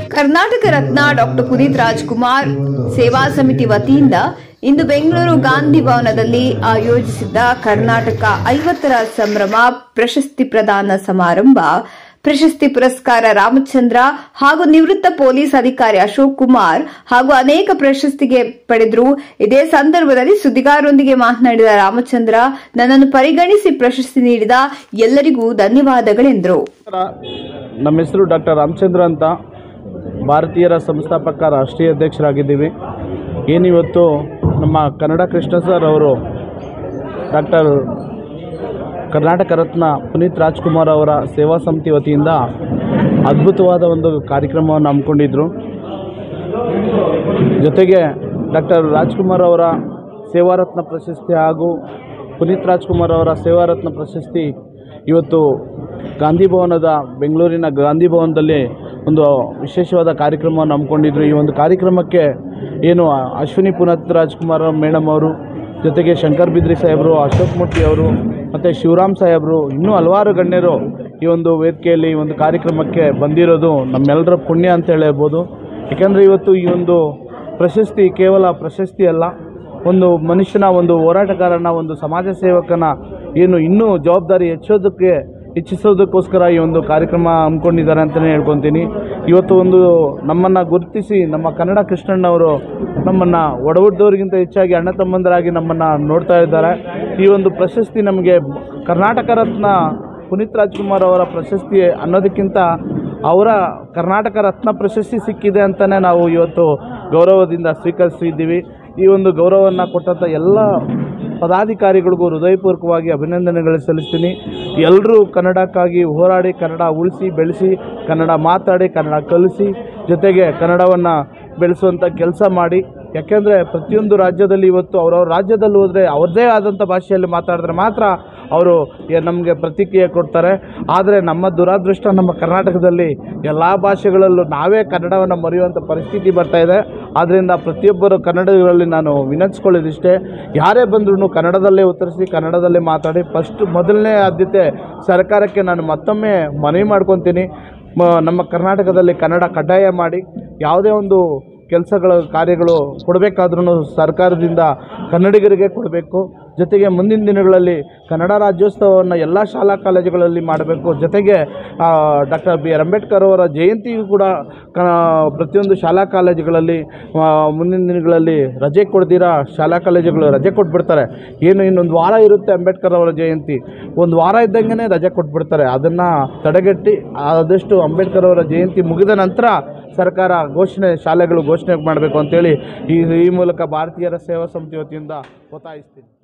Karnataka Ratna doctor Puneeth Rajkumar Seva Samiti ವತಿಯಿಂದ ಇಂದು ಬೆಂಗಳೂರು ಗಾಂಧಿ ಭವನದಲ್ಲಿ ಆಯೋಜಿಸಿದ್ದ ಕರ್ನಾಟಕ ಐವತ್ತರ ಸಂಭ್ರಮ ಪ್ರಶಸ್ತಿ ಪ್ರದಾನ ಸಮಾರಂಭ ಪ್ರಶಸ್ತಿ ಪುರಸ್ಕಾರ ರಾಮಚಂದ್ರ ಹಾಗೂ ನಿವೃತ್ತ ಪೊಲೀಸ್ ಅಧಿಕಾರಿ ಅಶೋಕ್ ಕುಮಾರ್ ಹಾಗೂ ಅನೇಕ ಪ್ರಶಸ್ತಿಗೆ ಪಡೆದರು ಇದೇ ಸಂದರ್ಭದಲ್ಲಿ ಸುದ್ದಿಗಾರರೊಂದಿಗೆ ಮಾತನಾಡಿದ ರಾಮಚಂದ್ರ ನನ್ನನ್ನು ಪರಿಗಣಿಸಿ ಪ್ರಶಸ್ತಿ ನೀಡಿದ ಎಲ್ಲರಿಗೂ ಧನ್ಯವಾದಗಳೆಂದರು ನಮಸ್ಕಾರ. ನಮ್ಮ ಹೆಸರು ಡಾಕ್ಟರ್ ರಾಮಚಂದ್ರ ಅಂತ ಭಾರತೀಯರ ಸಂಸ್ಥಾಪಕ ರಾಷ್ಟ್ರೀಯ ಅಧ್ಯಕ್ಷರಾಗಿದ್ದೀವಿ ಏನಿವತ್ತು ನಮ್ಮ ಕನ್ನಡ ಕೃಷ್ಣ ಸರ್ ಅವರು ಡಾಕ್ಟರ್ ಕರ್ನಾಟಕ ರತ್ನ ಪುನೀತ್ ರಾಜ್ಕುಮಾರ್ ಅವರ ಸೇವಾ ಸಮಿತಿ ವತಿಯಿಂದ ಅದ್ಭುತವಾದ ಒಂದು ಕಾರ್ಯಕ್ರಮವನ್ನು ಹಮ್ಮಿಕೊಂಡಿದ್ರು ಜೊತೆಗೆ ಡಾಕ್ಟರ್ ರಾಜ್ಕುಮಾರ್ ಅವರ ಸೇವಾರತ್ನ ಪ್ರಶಸ್ತಿ ಹಾಗೂ ಪುನೀತ್ ರಾಜ್ಕುಮಾರ್ ಅವರ ಸೇವಾರತ್ನ ಪ್ರಶಸ್ತಿ ಇವತ್ತು ಗಾಂಧಿ ಭವನದ ಬೆಂಗಳೂರಿನ ಗಾಂಧಿ ಭವನದಲ್ಲಿ ಒಂದು ವಿಶೇಷವಾದ ಕಾರ್ಯಕ್ರಮವನ್ನು ಹಮ್ಮಿಕೊಂಡಿದ್ರು ಈ ಒಂದು ಕಾರ್ಯಕ್ರಮಕ್ಕೆ ಏನು ಅಶ್ವಿನಿ ಪುನೀತ್ ರಾಜ್ಕುಮಾರ್ ಮೇಡಮ್ ಅವರು ಜೊತೆಗೆ ಶಂಕರ್ ಬಿದ್ರಿ ಸಾಹೇಬರು ಅಶೋಕ್ ಮೂರ್ತಿ ಅವರು ಮತ್ತು ಶಿವರಾಮ್ ಸಾಹೇಬರು ಇನ್ನೂ ಹಲವಾರು ಗಣ್ಯರು ಈ ಒಂದು ವೇದಿಕೆಯಲ್ಲಿ ಈ ಒಂದು ಕಾರ್ಯಕ್ರಮಕ್ಕೆ ಬಂದಿರೋದು ನಮ್ಮೆಲ್ಲರ ಪುಣ್ಯ ಅಂತ ಹೇಳ್ಬೋದು ಏಕೆಂದರೆ ಇವತ್ತು ಈ ಒಂದು ಪ್ರಶಸ್ತಿ ಕೇವಲ ಪ್ರಶಸ್ತಿ ಅಲ್ಲ ಒಂದು ಮನುಷ್ಯನ ಒಂದು ಹೋರಾಟಗಾರನ ಒಂದು ಸಮಾಜ ಸೇವಕನ ಏನು ಇನ್ನೂ ಜವಾಬ್ದಾರಿ ಹೆಚ್ಚೋದಕ್ಕೆ ಹೆಚ್ಚಿಸೋದಕ್ಕೋಸ್ಕರ ಈ ಒಂದು ಕಾರ್ಯಕ್ರಮ ಹಮ್ಮಿಕೊಂಡಿದ್ದಾರೆ ಅಂತಲೇ ಹೇಳ್ಕೊತೀನಿ ಇವತ್ತು ಒಂದು ನಮ್ಮನ್ನು ಗುರುತಿಸಿ ನಮ್ಮ ಕನ್ನಡ ಕೃಷ್ಣಣ್ಣವರು ನಮ್ಮನ್ನು ಒಡಹುಟ್ಟಿದವರಿಗಿಂತ ಹೆಚ್ಚಾಗಿ ಅಣ್ಣ ತಮ್ಮಂದರಾಗಿ ನಮ್ಮನ್ನು ನೋಡ್ತಾ ಇದ್ದಾರೆ ಈ ಒಂದು ಪ್ರಶಸ್ತಿ ನಮಗೆ ಕರ್ನಾಟಕ ರತ್ನ ಪುನೀತ್ ರಾಜ್ಕುಮಾರ್ ಅವರ ಪ್ರಶಸ್ತಿ ಅನ್ನೋದಕ್ಕಿಂತ ಅವರ ಕರ್ನಾಟಕ ರತ್ನ ಪ್ರಶಸ್ತಿ ಸಿಕ್ಕಿದೆ ಅಂತಲೇ ನಾವು ಇವತ್ತು ಗೌರವದಿಂದ ಸ್ವೀಕರಿಸಿದ್ದೀವಿ ಈ ಒಂದು ಗೌರವವನ್ನು ಕೊಟ್ಟಂಥ ಎಲ್ಲ ಪದಾಧಿಕಾರಿಗಳಿಗೂ ಹೃದಯಪೂರ್ವಕವಾಗಿ ಅಭಿನಂದನೆಗಳು ಸಲ್ಲಿಸ್ತೀನಿ ಎಲ್ಲರೂ ಕನ್ನಡಕ್ಕಾಗಿ ಹೋರಾಡಿ ಕನ್ನಡ ಉಳಿಸಿ ಬೆಳೆಸಿ ಕನ್ನಡ ಮಾತಾಡಿ ಕನ್ನಡ ಕಲಿಸಿ ಜೊತೆಗೆ ಕನ್ನಡವನ್ನು ಬೆಳೆಸುವಂಥ ಕೆಲಸ ಮಾಡಿ ಯಾಕೆಂದರೆ ಪ್ರತಿಯೊಂದು ರಾಜ್ಯದಲ್ಲಿ ಇವತ್ತು ಅವರವ್ರ ರಾಜ್ಯದಲ್ಲಿ ಹೋದರೆ ಅವ್ರದ್ದೇ ಆದಂಥ ಭಾಷೆಯಲ್ಲಿ ಮಾತಾಡಿದ್ರೆ ಮಾತ್ರ ಅವರು ನಮಗೆ ಪ್ರತಿಕ್ರಿಯೆ ಕೊಡ್ತಾರೆ ಆದರೆ ನಮ್ಮ ದುರಾದೃಷ್ಟ ನಮ್ಮ ಕರ್ನಾಟಕದಲ್ಲಿ ಎಲ್ಲ ಭಾಷೆಗಳಲ್ಲೂ ನಾವೇ ಕನ್ನಡವನ್ನು ಮರೆಯುವಂಥ ಪರಿಸ್ಥಿತಿ ಬರ್ತಾ ಇದೆ ಆದ್ದರಿಂದ ಪ್ರತಿಯೊಬ್ಬರು ಕನ್ನಡಿಗರಲ್ಲಿ ನಾನು ವಿನಂತಿಸ್ಕೊಳ್ಳೋದಿಷ್ಟೇ ಯಾರೇ ಬಂದ್ರೂ ಕನ್ನಡದಲ್ಲೇ ಉತ್ತರಿಸಿ ಕನ್ನಡದಲ್ಲೇ ಮಾತಾಡಿ ಫಸ್ಟ್ ಮೊದಲನೇ ಆದ್ಯತೆ ಸರ್ಕಾರಕ್ಕೆ ನಾನು ಮತ್ತೊಮ್ಮೆ ಮನವಿ ಮಾಡ್ಕೊತೀನಿ ಮ ನಮ್ಮ ಕರ್ನಾಟಕದಲ್ಲಿ ಕನ್ನಡ ಕಡ್ಡಾಯ ಮಾಡಿ ಯಾವುದೇ ಒಂದು ಕೆಲಸಗಳ ಕಾರ್ಯಗಳು ಕೊಡಬೇಕಾದ್ರೂ ಸರ್ಕಾರದಿಂದ ಕನ್ನಡಿಗರಿಗೆ ಕೊಡಬೇಕು ಜೊತೆಗೆ ಮುಂದಿನ ದಿನಗಳಲ್ಲಿ ಕನ್ನಡ ರಾಜ್ಯೋತ್ಸವವನ್ನು ಎಲ್ಲ ಶಾಲಾ ಕಾಲೇಜುಗಳಲ್ಲಿ ಮಾಡಬೇಕು ಜೊತೆಗೆ ಡಾಕ್ಟರ್ ಬಿ ಆರ್ ಅಂಬೇಡ್ಕರ್ ಅವರ ಜಯಂತಿಯೂ ಕೂಡ ಕ ಪ್ರತಿಯೊಂದು ಶಾಲಾ ಕಾಲೇಜುಗಳಲ್ಲಿ ಆ, ಮುಂದಿನ ದಿನಗಳಲ್ಲಿ ರಜೆ ಕೊಡ್ದಿರಾ ಶಾಲಾ ಕಾಲೇಜುಗಳು ರಜೆ ಕೊಟ್ಬಿಡ್ತಾರೆ ಏನು ಇನ್ನೊಂದು ವಾರ ಇರುತ್ತೆ ಅಂಬೇಡ್ಕರ್ ಅವರ ಜಯಂತಿ ಒಂದು ವಾರ ಇದ್ದಂಗೆ ರಜೆ ಕೊಟ್ಬಿಡ್ತಾರೆ ಅದನ್ನು ತಡೆಗಟ್ಟಿ ಆದಷ್ಟು ಅಂಬೇಡ್ಕರ್ ಅವರ ಜಯಂತಿ ಮುಗಿದ ನಂತರ ಸರ್ಕಾರ ಘೋಷಣೆ ಶಾಲೆಗಳು ಘೋಷಣೆ ಮಾಡಬೇಕು ಅಂತೇಳಿ ಈ ಈ ಮೂಲಕ ಭಾರತೀಯರ ಸೇವಾ ಸಮಿತಿ ವತಿಯಿಂದ ಒತ್ತಾಯಿಸ್ತೀನಿ